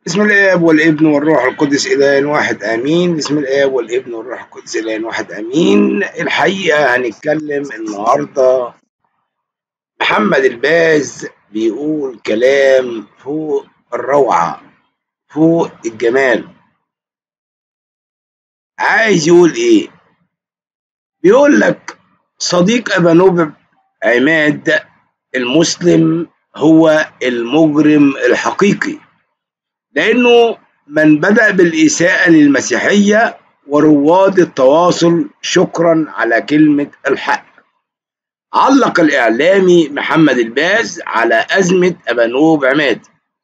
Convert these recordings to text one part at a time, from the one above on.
بسم الآب والابن والروح القدس إله واحد آمين بسم الآب والابن والروح القدس إله واحد آمين الحقيقة هنتكلم النهاردة محمد الباز بيقول كلام فوق الروعة فوق الجمال عايز يقول إيه بيقول لك صديق أبانوب عماد المسلم هو المجرم الحقيقي لأنه من بدأ بالإساءة للمسيحية ورواد التواصل شكرا على كلمة الحق علق الإعلامي محمد الباز على أزمة أبانوب عماد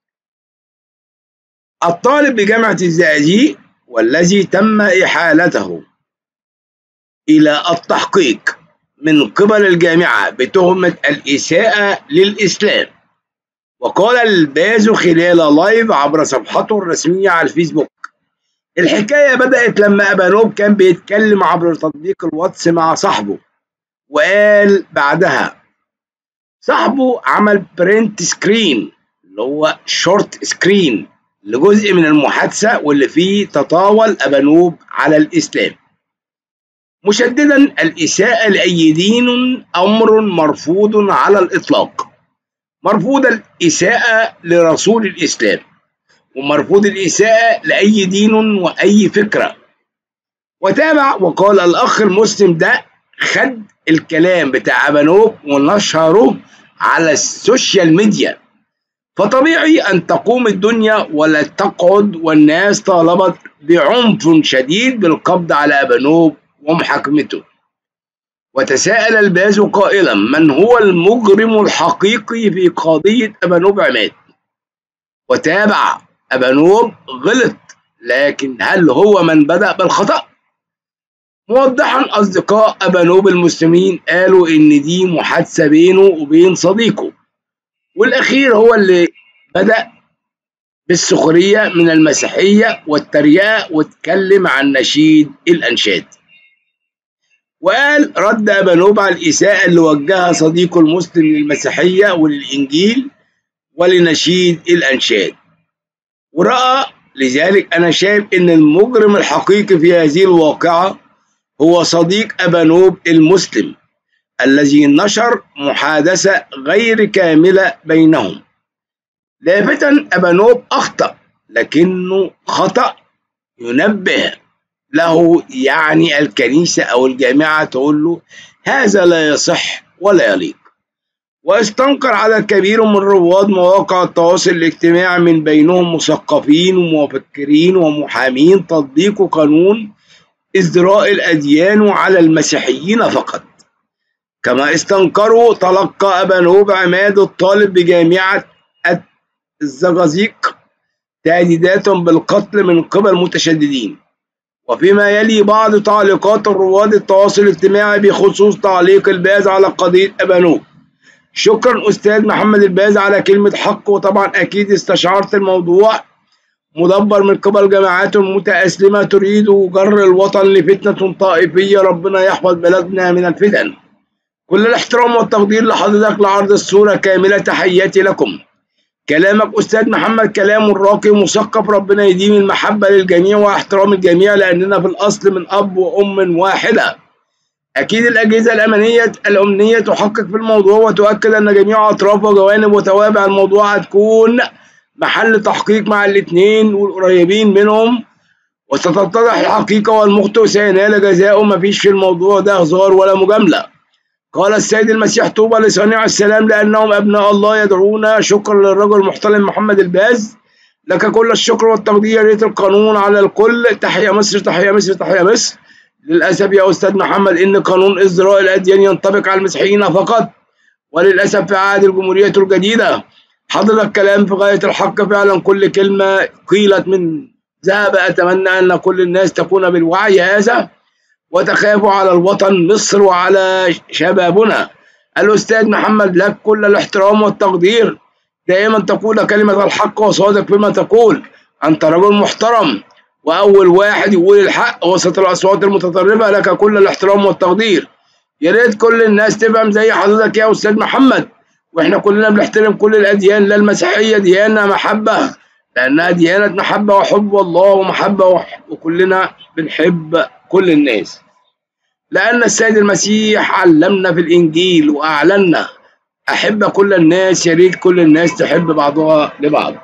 الطالب بجامعة الزقازيق والذي تم إحالته إلى التحقيق من قبل الجامعة بتهمة الإساءة للإسلام وقال الباز خلال لايف عبر صفحته الرسمية على الفيسبوك الحكاية بدأت لما أبانوب كان بيتكلم عبر تطبيق الواتس مع صاحبه وقال بعدها صاحبه عمل برنت سكرين اللي هو شورت سكرين لجزء من المحادثة واللي فيه تطاول أبانوب على الإسلام مشددا الإساءة لأي دين أمر مرفوض على الإطلاق مرفوض الإساءة لرسول الإسلام ومرفوض الإساءة لأي دين وأي فكرة وتابع وقال الأخ المسلم ده خد الكلام بتاع أبانوب ونشره على السوشيال ميديا فطبيعي أن تقوم الدنيا ولا تقعد والناس طالبت بعنف شديد بالقبض على أبانوب ومحاكمته وتساءل الباز قائلا من هو المجرم الحقيقي في قضية أبانوب عماد وتابع أبانوب غلط لكن هل هو من بدأ بالخطأ موضحا أصدقاء أبانوب المسلمين قالوا إن دي محادثة بينه وبين صديقه والأخير هو اللي بدأ بالسخرية من المسيحية والتريقة واتكلم عن نشيد الأنشاد وقال رد أبانوب على الإساءة اللي وجهها صديقه المسلم للمسيحية وللإنجيل ولنشيد الأنشاد ورأى لذلك أنا شايف إن المجرم الحقيقي في هذه الواقعة هو صديق أبانوب المسلم الذي نشر محادثة غير كاملة بينهم لافتا أبانوب أخطأ لكنه خطأ ينبه له يعني الكنيسة أو الجامعة تقول له هذا لا يصح ولا يليق واستنكر عدد كبير من رواد مواقع التواصل الاجتماعي من بينهم مثقفين ومفكرين ومحامين تطبيق قانون ازدراء الأديان على المسيحيين فقط كما استنكروا تلقى أبانوب عماد الطالب بجامعة الزقازيق تهديدات بالقتل من قبل متشددين وفيما يلي بعض تعليقات رواد التواصل الاجتماعي بخصوص تعليق الباز على قضية أبانوب شكرا أستاذ محمد الباز على كلمة حق وطبعا أكيد استشعرت الموضوع مدبر من قبل جماعات متأسلمة تريد جر الوطن لفتنة طائفية ربنا يحفظ بلدنا من الفتن كل الاحترام والتقدير لحضرتك لعرض الصورة كاملة تحياتي لكم كلامك أستاذ محمد كلام راقي مثقف ربنا يديم المحبة للجميع واحترام الجميع لأننا في الأصل من أب وأم واحدة أكيد الأجهزة الأمنية الأمنية تحقق في الموضوع وتؤكد أن جميع أطراف وجوانب وتوابع الموضوع هتكون محل تحقيق مع الاثنين والقريبين منهم وستتضح الحقيقة والمخطئ سينال جزاؤه مفيش في الموضوع ده هزار ولا مجاملة قال السيد المسيح طوبى لصانع السلام لأنهم أبناء الله يدعونا شكرا للرجل المحترم محمد الباز لك كل الشكر والتقدير يا ريت القانون على الكل تحيا مصر تحيا مصر تحيا مصر للأسف يا أستاذ محمد إن قانون إزدراء الأديان ينطبق على المسيحيين فقط وللأسف في عهد الجمهورية الجديدة حضرتك كلام في غاية الحق فعلا كل كلمة قيلت من ذهب أتمنى أن كل الناس تكون بالوعي هذا وتخاف على الوطن مصر وعلى شبابنا الأستاذ محمد لك كل الاحترام والتقدير دائما تقول كلمة الحق وصادق فيما تقول أنت رجل محترم وأول واحد يقول الحق وسط الأصوات المتطرفة لك كل الاحترام والتقدير يا ريت كل الناس تفهم زي حضرتك يا أستاذ محمد وإحنا كلنا بنحترم كل الأديان لا المسيحية ديانة محبة لأنها ديانة محبة وحب الله ومحبة وح- وكلنا بنحب كل الناس لأن السيد المسيح علمنا في الإنجيل وأعلنا أحب كل الناس يا ريت كل الناس تحب بعضها لبعض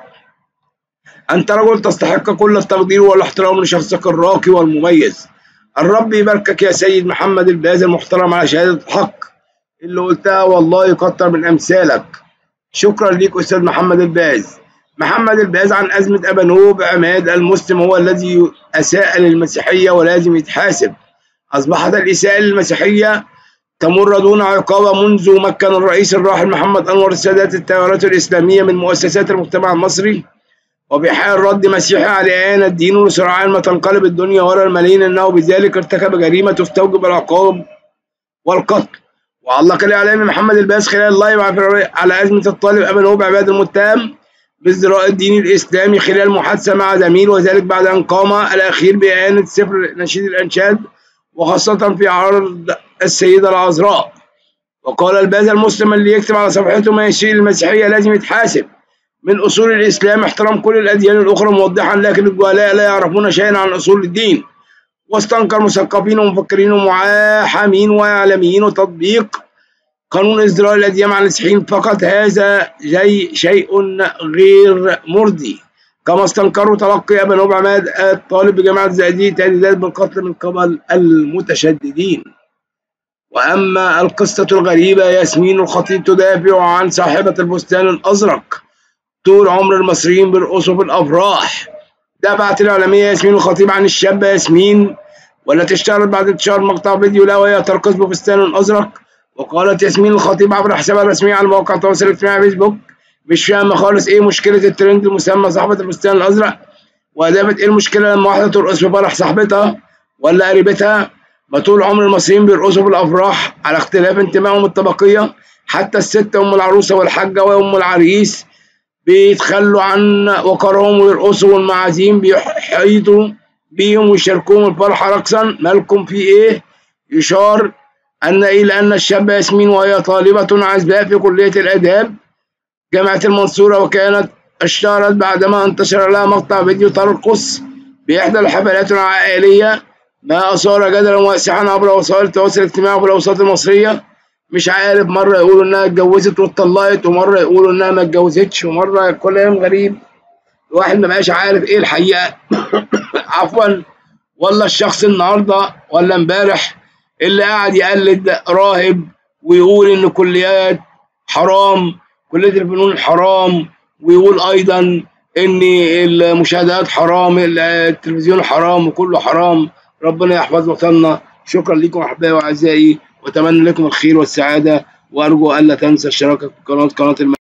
أنت رجل تستحق كل التقدير والاحترام لشخصك الراقي والمميز الرب يباركك يا سيد محمد الباز المحترم على شهادة الحق اللي قلتها والله يكتر من أمثالك شكرا ليك أستاذ محمد الباز محمد الباز عن أزمة أبانوب عماد المسلم هو الذي أساء للمسيحية ولازم يتحاسب أصبحت الإساءة للمسيحية تمر دون عقابة منذ مكن الرئيس الراحل محمد أنور السادات التيارات الإسلامية من مؤسسات المجتمع المصري وبحال رد مسيحي على إهانة الدين وسرعان ما تنقلب الدنيا وراء الملايين أنه بذلك ارتكب جريمة تستوجب العقاب والقتل وعلق الإعلامي محمد الباس خلال اللايف على أزمة الطالب أبا نوب عباد المتهم بازدراء الدين الإسلامي خلال محادثة مع زميل وذلك بعد أن قام الأخير بإهانة سفر نشيد الأنشاد وخاصة في عرض السيدة العذراء وقال الباز المسلم اللي يكتب على صفحته ما يشير المسيحية لازم يتحاسب من أصول الإسلام احترام كل الأديان الأخرى موضحا لكن الجهلاء لا يعرفون شيئا عن أصول الدين واستنكر مثقفين ومفكرين ومحامين وإعلاميين وتطبيق قانون إصدار الأديان على المسيحيين فقط هذا جاي شيء غير مرضي كما استنكروا تلقي أبا نوب عماد الطالب بجامعة الزقازيق تهديدات بالقتل من قبل المتشددين وأما القصة الغريبة ياسمين الخطيب تدافع عن صاحبة البستان الأزرق طول عمر المصريين بيرقصوا في الأفراح دافعت الإعلامية ياسمين الخطيب عن الشابة ياسمين والتي اشتهرت بعد انتشار مقطع فيديو لها وهي ترقص بفستان أزرق وقالت ياسمين الخطيب عبر حسابها الرسمي على مواقع التواصل الاجتماعي فيسبوك مش فاهمة خالص إيه مشكلة الترند المسمى صاحبة الفستان الأزرق وأضافت إيه المشكلة لما واحدة ترقص في فرح صاحبتها ولا قريبتها ما طول عمر المصريين بيرقصوا في الأفراح على اختلاف انتمائهم الطبقية حتى الست أم العروسة والحاجة وأم العريس بيتخلوا عن وقارهم ويرقصوا والمعازيم بيحيطوا بيهم ويشاركوهم الفرحة رقصا مالكم في إيه؟ يشار أن إلى أن الشابة ياسمين وهي طالبة عزباء في كلية الآداب جامعة المنصورة وكانت اشتهرت بعدما انتشر لها مقطع فيديو ترقص بإحدى الحفلات العائلية ما أثار جدلا واسعا عبر وسائل التواصل الاجتماعي في الأوساط المصرية مش عارف مرة يقولوا إنها اتجوزت واتطلقت ومرة يقولوا إنها ما اتجوزتش ومرة كلام غريب الواحد ما بقاش عارف إيه الحقيقة عفوا ولا الشخص النهاردة ولا امبارح اللي قاعد يقلد راهب ويقول إن كليات حرام كلية الفنون حرام ويقول أيضا إن المشاهدات حرام التلفزيون حرام وكله حرام ربنا يحفظ وطننا شكرا لكم أحبائي وأعزائي وأتمنى لكم الخير والسعادة وأرجو ألا تنسى الاشتراك في قناة قناة الم...